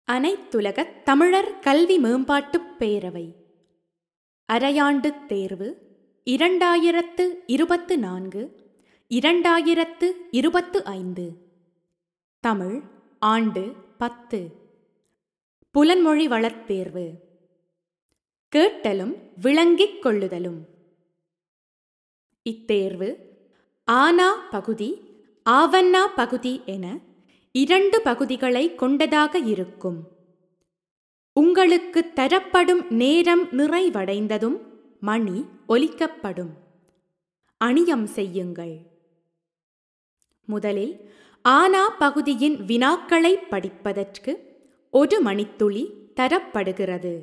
அனைத்துலகத் தமிழர் கல்வி மேம்பாட்டுப் பேரவை அரையாண்டுத் தேர்வு இரண்டாயிரத்து இருபத்து நான்கு இரண்டாயிரத்து இருபத்து ஐந்து தமிழ் ஆண்டு பத்து புலன்மொழி வளத் தேர்வு கேட்டலும் விளங்கிக் கொள்ளுதலும் இத்தேர்வு ஆனா பகுதி ஆவன்னா பகுதி என இரண்டு பகுதிகளை கொண்டதாக இருக்கும் உங்களுக்கு தரப்படும் நேரம் நிறைவடைந்ததும் மணி ஒலிக்கப்படும் அணியம் செய்யுங்கள் முதலில் ஆனா பகுதியின் வினாக்களை படிப்பதற்கு ஒரு மணித்துளி தரப்படுகிறது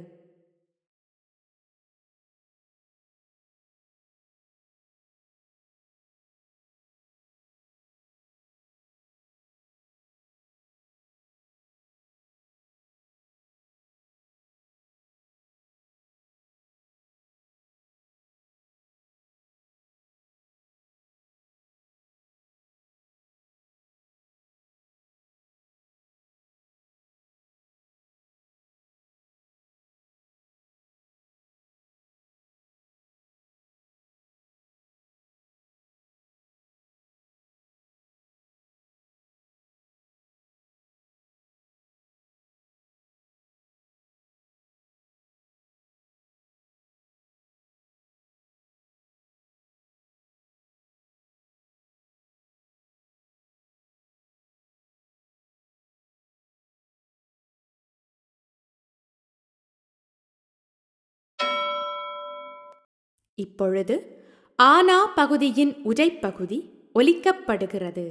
இப்பொழுது ஆனா பகுதியின் உரைப்பகுதி ஒலிக்கப்படுகிறது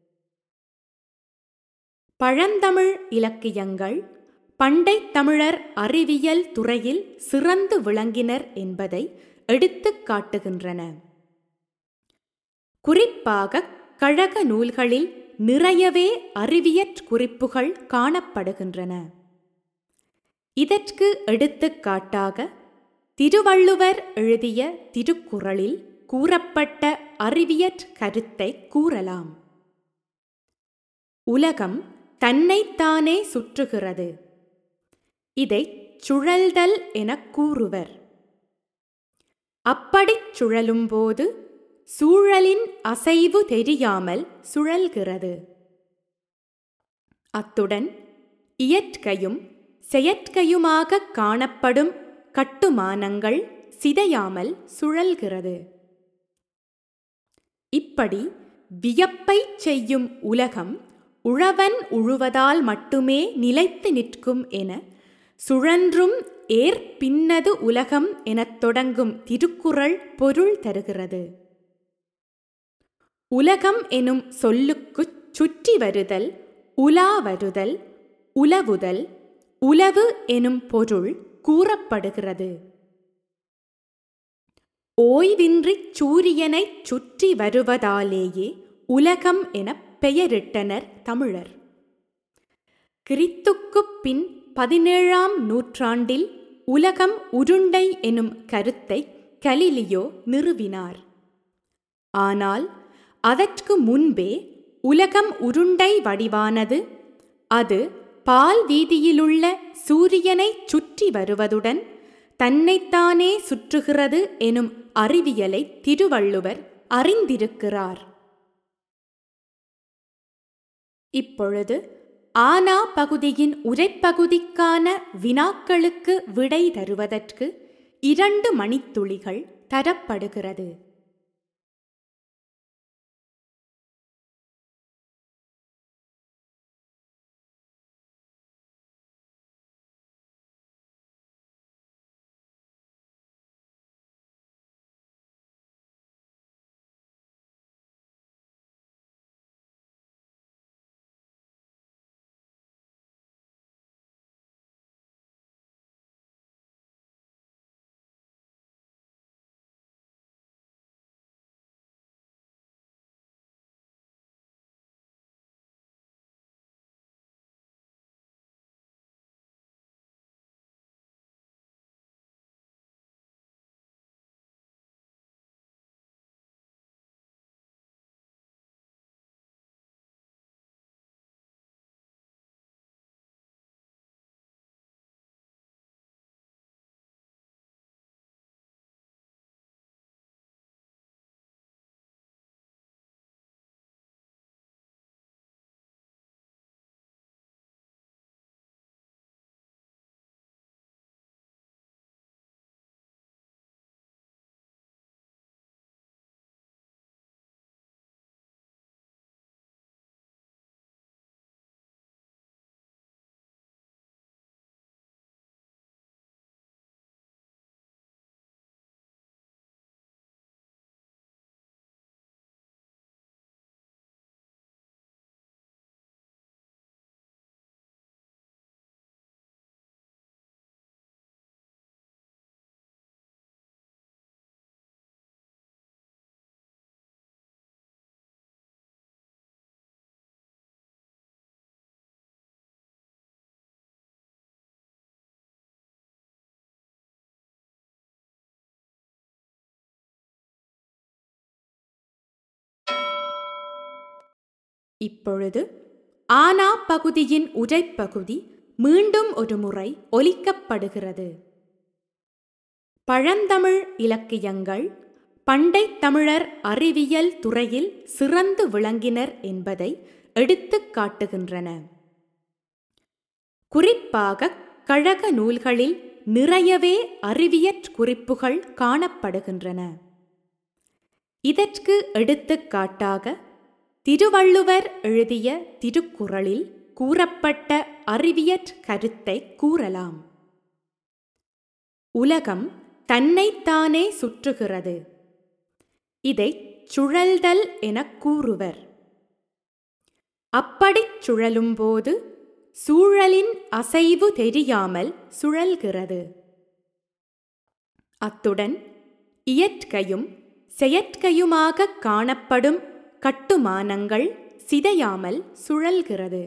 பழந்தமிழ் இலக்கியங்கள் பண்டைத் தமிழர் அறிவியல் துறையில் சிறந்து விளங்கினர் என்பதை எடுத்துக் காட்டுகின்றன குறிப்பாக கழக நூல்களில் நிறையவே அறிவியற் குறிப்புகள் காணப்படுகின்றன இதற்கு எடுத்துக்காட்டாக திருவள்ளுவர் எழுதிய திருக்குறளில் கூறப்பட்ட அறிவியற் கருத்தை கூறலாம் உலகம் தன்னைத்தானே சுற்றுகிறது இதை சுழல்தல் எனக் கூறுவர் அப்படிச் சுழலும்போது சூழலின் அசைவு தெரியாமல் சுழல்கிறது அத்துடன் இயற்கையும் செயற்கையுமாக காணப்படும் கட்டுமானங்கள் சிதையாமல் சுழல்கிறது இப்படி வியப்பைச் செய்யும் உலகம் உழவன் உழுவதால் மட்டுமே நிலைத்து நிற்கும் என சுழன்றும் ஏர் பின்னது உலகம் எனத் தொடங்கும் திருக்குறள் பொருள் தருகிறது உலகம் எனும் சொல்லுக்குச் சுற்றி வருதல் உலா வருதல் உலவுதல் உலவு எனும் பொருள் கூறப்படுகிறது ஓய்வின்றிச் சூரியனைச் சுற்றி வருவதாலேயே உலகம் எனப் பெயரிட்டனர் தமிழர் கிறித்துக்குப் பின் பதினேழாம் நூற்றாண்டில் உலகம் உருண்டை எனும் கருத்தை கலிலியோ நிறுவினார் ஆனால் அதற்கு முன்பே உலகம் உருண்டை வடிவானது அது பால் வீதியிலுள்ள சூரியனைச் சுற்றி வருவதுடன் தன்னைத்தானே சுற்றுகிறது எனும் அறிவியலை திருவள்ளுவர் அறிந்திருக்கிறார் இப்பொழுது ஆனா பகுதியின் உரைப்பகுதிக்கான வினாக்களுக்கு விடை தருவதற்கு இரண்டு மணித்துளிகள் தரப்படுகிறது இப்பொழுது ஆனா பகுதியின் உரைப்பகுதி மீண்டும் ஒரு முறை ஒலிக்கப்படுகிறது பழந்தமிழ் இலக்கியங்கள் பண்டைத் தமிழர் அறிவியல் துறையில் சிறந்து விளங்கினர் என்பதை எடுத்துக் காட்டுகின்றன குறிப்பாக கழக நூல்களில் நிறையவே அறிவியற் குறிப்புகள் காணப்படுகின்றன இதற்கு எடுத்துக்காட்டாக திருவள்ளுவர் எழுதிய திருக்குறளில் கூறப்பட்ட அறிவியற் கருத்தை கூறலாம் உலகம் தன்னைத்தானே சுற்றுகிறது இதைச் சுழல்தல் எனக் கூறுவர் அப்படிச் சுழலும்போது சூழலின் அசைவு தெரியாமல் சுழல்கிறது அத்துடன் இயற்கையும் செயற்கையுமாகக் காணப்படும் கட்டுமானங்கள் சிதையாமல் சுழல்கிறது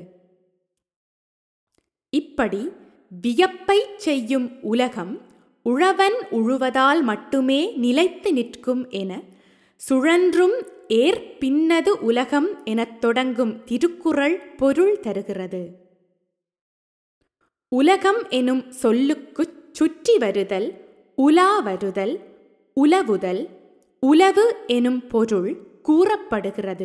இப்படி வியப்பைச் செய்யும் உலகம் உழவன் உழுவதால் மட்டுமே நிலைத்து நிற்கும் என சுழன்றும் ஏர் பின்னது உலகம் எனத் தொடங்கும் திருக்குறள் பொருள் தருகிறது உலகம் எனும் சொல்லுக்குச் சுற்றி வருதல் உலா வருதல் உலவுதல் உலவு எனும் பொருள் கூறப்படுகிறது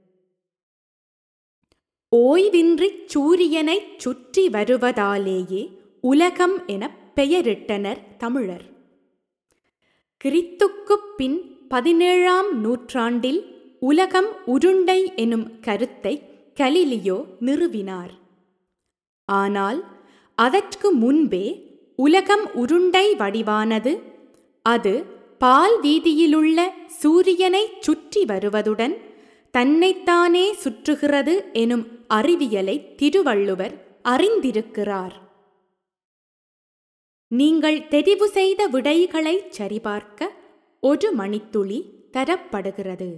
ஓய்வின்றிச் சூரியனைச் சுற்றி வருவதாலேயே உலகம் எனப் பெயரிட்டனர் தமிழர் கிறித்துக்குப் பின் பதினேழாம் நூற்றாண்டில் உலகம் உருண்டை எனும் கருத்தை கலிலியோ நிறுவினார் ஆனால் அதற்கு முன்பே உலகம் உருண்டை வடிவானது அது பால் வீதியிலுள்ள சூரியனைச் சுற்றி வருவதுடன் தன்னைத்தானே சுற்றுகிறது எனும் அறிவியலை திருவள்ளுவர் அறிந்திருக்கிறார் நீங்கள் தெரிவு செய்த விடைகளைச் சரிபார்க்க ஒரு மணித்துளி தரப்படுகிறது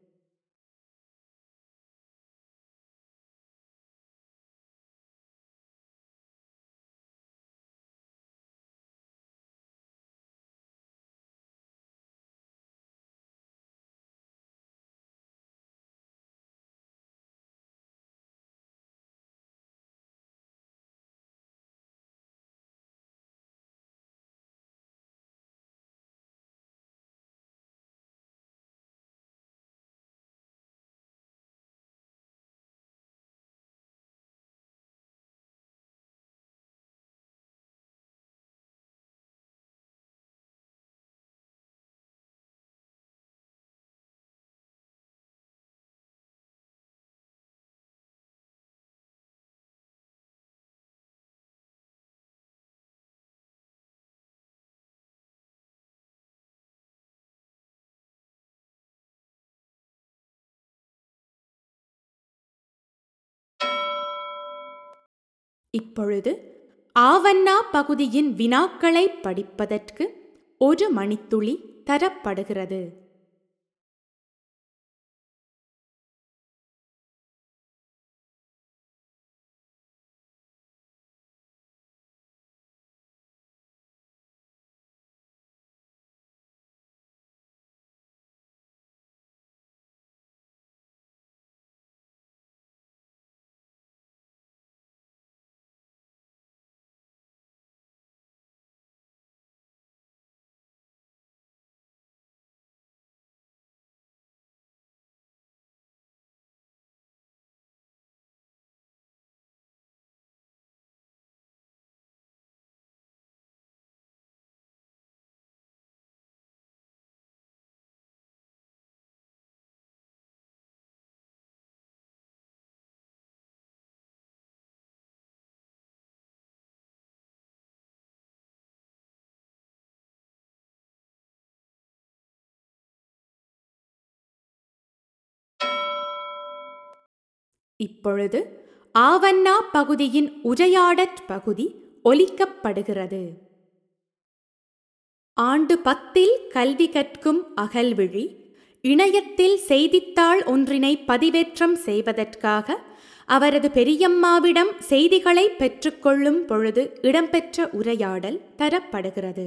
இப்பொழுது ஆவண்ணா பகுதியின் வினாக்களை படிப்பதற்கு ஒரு மணித்துளி தரப்படுகிறது இப்பொழுது ஆவண்ணா பகுதியின் உரையாடற் பகுதி ஒலிக்கப்படுகிறது ஆண்டு பத்தில் கல்வி கற்கும் அகல்விழி இணையத்தில் செய்தித்தாள் ஒன்றினை பதிவேற்றம் செய்வதற்காக அவரது பெரியம்மாவிடம் செய்திகளை பெற்றுக்கொள்ளும் பொழுது இடம்பெற்ற உரையாடல் தரப்படுகிறது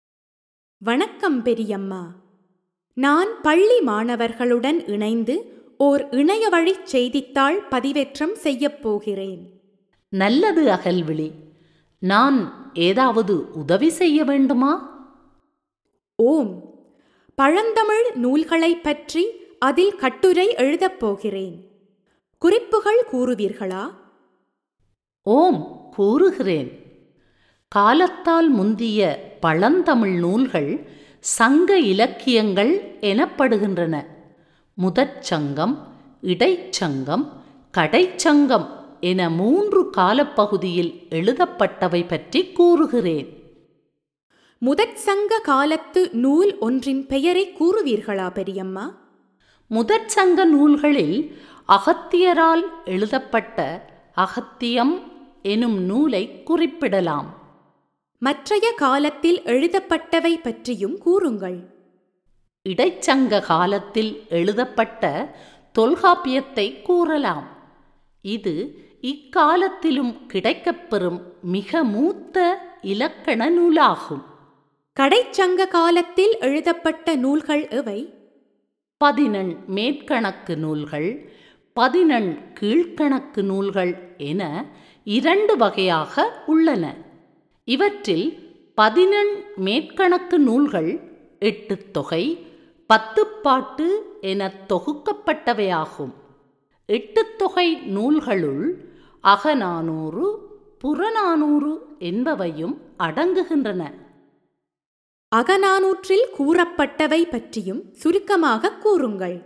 வணக்கம் பெரியம்மா நான் பள்ளி மாணவர்களுடன் இணைந்து ஓர் இணைய வழிச் செய்தித்தாள் பதிவேற்றம் செய்யப் போகிறேன் நல்லது அகல்விழி நான் ஏதாவது உதவி செய்ய வேண்டுமா ஓம் பழந்தமிழ் நூல்களைப் பற்றி அதில் கட்டுரை எழுதப் போகிறேன் குறிப்புகள் கூறுவீர்களா ஓம் கூறுகிறேன் காலத்தால் முந்திய பழந்தமிழ் நூல்கள் சங்க இலக்கியங்கள் எனப்படுகின்றன முதற்சங்கம் இடைச்சங்கம் கடைச்சங்கம் என மூன்று காலப்பகுதியில் எழுதப்பட்டவை பற்றி கூறுகிறேன் முதற் சங்க காலத்து நூல் ஒன்றின் பெயரை கூறுவீர்களா பெரியம்மா முதற்சங்க நூல்களில் அகத்தியரால் எழுதப்பட்ட அகத்தியம் எனும் நூலை குறிப்பிடலாம் மற்றைய காலத்தில் எழுதப்பட்டவை பற்றியும் கூறுங்கள் இடைச்சங்க காலத்தில் எழுதப்பட்ட தொல்காப்பியத்தை கூறலாம் இது இக்காலத்திலும் கிடைக்கப்பெறும் மிக மூத்த இலக்கண நூலாகும் கடைச்சங்க காலத்தில் எழுதப்பட்ட நூல்கள் எவை பதினெண் மேற்கணக்கு நூல்கள் பதினெண் கீழ்கணக்கு நூல்கள் என இரண்டு வகையாக உள்ளன இவற்றில் பதினெண் மேற்கணக்கு நூல்கள் எட்டு தொகை பத்துப்பாட்டு என தொகுக்கப்பட்டவையாகும் எட்டு தொகை நூல்களுள் அகநானூறு புறநானூறு என்பவையும் அடங்குகின்றன அகநானூற்றில் கூறப்பட்டவை பற்றியும் சுருக்கமாக கூறுங்கள்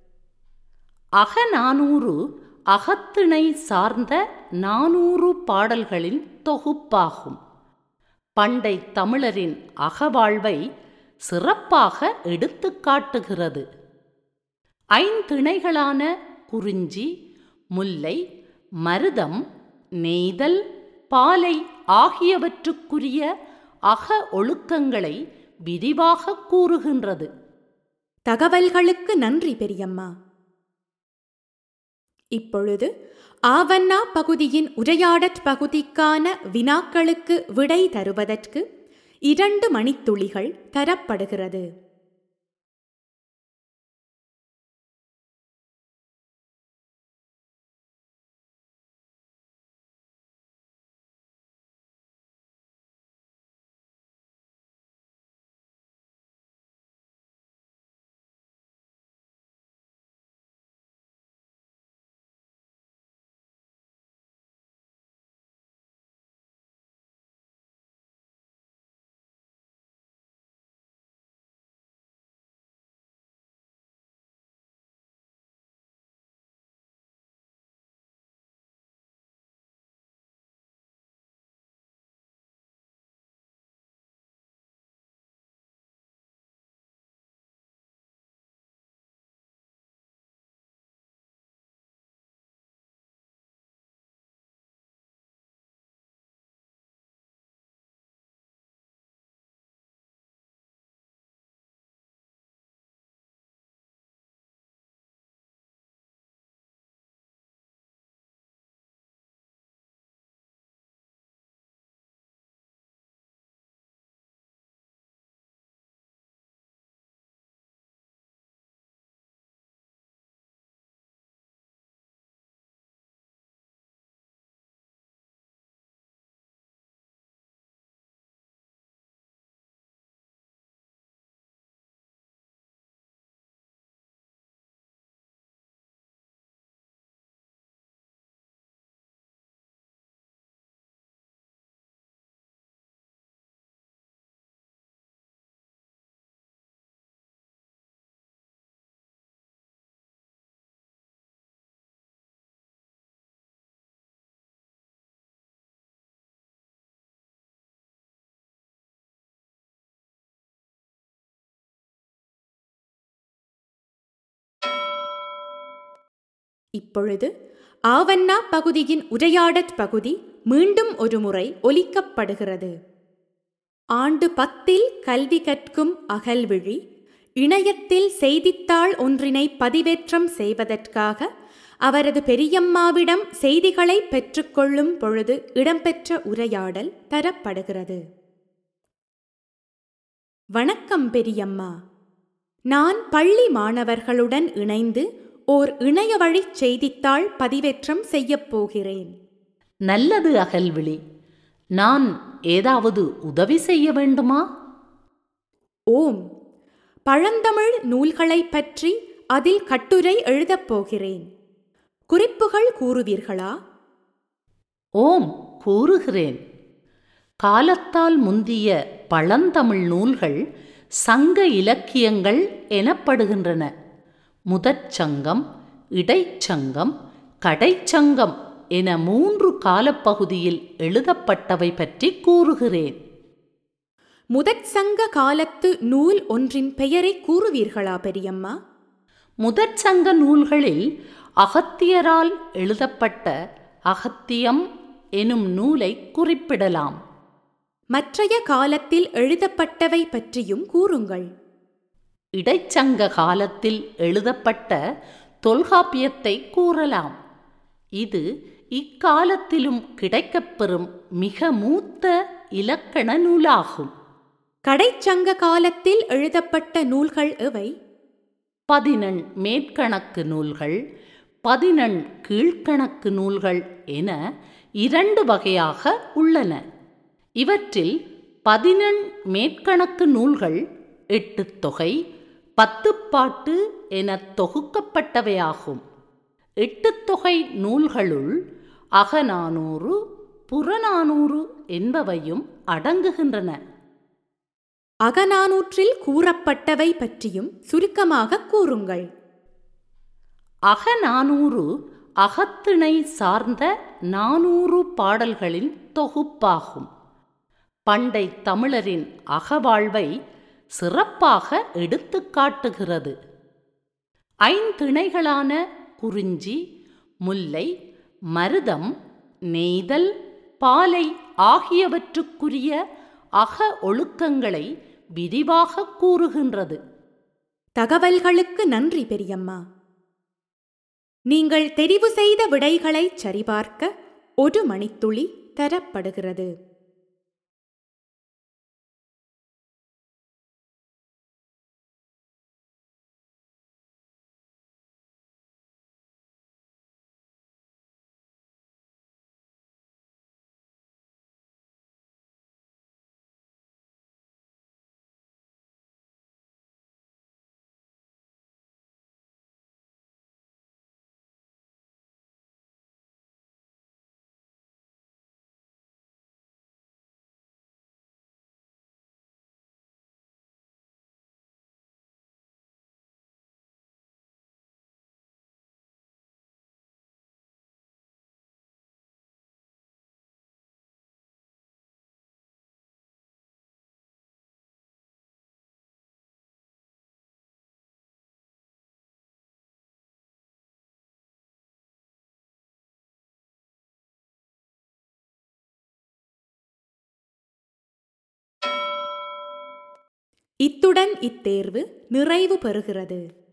அகநானூறு அகத்திணை சார்ந்த நானூறு பாடல்களின் தொகுப்பாகும் பண்டை தமிழரின் அகவாழ்வை சிறப்பாக எடுத்துக் காட்டுகிறது ஐந்திணைகளான குறிஞ்சி முல்லை மருதம் நெய்தல் பாலை ஆகியவற்றுக்குரிய அக ஒழுக்கங்களை விரிவாக கூறுகின்றது தகவல்களுக்கு நன்றி பெரியம்மா இப்பொழுது ஆவண்ணா பகுதியின் உரையாடற் பகுதிக்கான வினாக்களுக்கு விடை தருவதற்கு இரண்டு மணித்துளிகள் தரப்படுகிறது இப்பொழுது ஆவண்ணா பகுதியின் உரையாடற் பகுதி மீண்டும் ஒருமுறை ஒலிக்கப்படுகிறது ஆண்டு பத்தில் கல்வி கற்கும் அகல்விழி இணையத்தில் செய்தித்தாள் ஒன்றினை பதிவேற்றம் செய்வதற்காக அவரது பெரியம்மாவிடம் செய்திகளை பெற்றுக்கொள்ளும் பொழுது இடம்பெற்ற உரையாடல் தரப்படுகிறது வணக்கம் பெரியம்மா நான் பள்ளி மாணவர்களுடன் இணைந்து ஓர் இணைய வழி செய்தித்தாள் பதிவேற்றம் செய்யப் போகிறேன் நல்லது அகல்விழி நான் ஏதாவது உதவி செய்ய வேண்டுமா ஓம் பழந்தமிழ் நூல்களைப் பற்றி அதில் கட்டுரை எழுதப் போகிறேன் குறிப்புகள் கூறுவீர்களா ஓம் கூறுகிறேன் காலத்தால் முந்திய பழந்தமிழ் நூல்கள் சங்க இலக்கியங்கள் எனப்படுகின்றன முதற்சங்கம் இடைச்சங்கம் கடைச்சங்கம் என மூன்று காலப்பகுதியில் எழுதப்பட்டவை பற்றி கூறுகிறேன் முதற் சங்க காலத்து நூல் ஒன்றின் பெயரை கூறுவீர்களா பெரியம்மா முதற்சங்க நூல்களில் அகத்தியரால் எழுதப்பட்ட அகத்தியம் எனும் நூலை குறிப்பிடலாம் மற்றைய காலத்தில் எழுதப்பட்டவை பற்றியும் கூறுங்கள் இடைச்சங்க காலத்தில் எழுதப்பட்ட தொல்காப்பியத்தை கூறலாம் இது இக்காலத்திலும் கிடைக்கப்பெறும் மிக மூத்த இலக்கண நூலாகும் கடைச்சங்க காலத்தில் எழுதப்பட்ட நூல்கள் எவை பதினெண் மேற்கணக்கு நூல்கள் பதினெண் கீழ்க்கணக்கு நூல்கள் என இரண்டு வகையாக உள்ளன இவற்றில் பதினெண் மேற்கணக்கு நூல்கள் எட்டு தொகை பத்துப்பாட்டு என தொகுக்கப்பட்டவையாகும் எட்டு தொகை நூல்களுள் அகநானூறு புறநானூறு என்பவையும் அடங்குகின்றன அகநானூற்றில் கூறப்பட்டவை பற்றியும் சுருக்கமாக கூறுங்கள் அகநானூறு அகத்திணை சார்ந்த நானூறு பாடல்களின் தொகுப்பாகும் பண்டை தமிழரின் அகவாழ்வை சிறப்பாக எடுத்துக் காட்டுகிறது ஐந்திணைகளான குறிஞ்சி முல்லை மருதம் நெய்தல் பாலை ஆகியவற்றுக்குரிய அக ஒழுக்கங்களை விரிவாக கூறுகின்றது தகவல்களுக்கு நன்றி பெரியம்மா நீங்கள் தெரிவு செய்த விடைகளை சரிபார்க்க ஒரு மணித்துளி தரப்படுகிறது இத்துடன் இத்தேர்வு நிறைவு பெறுகிறது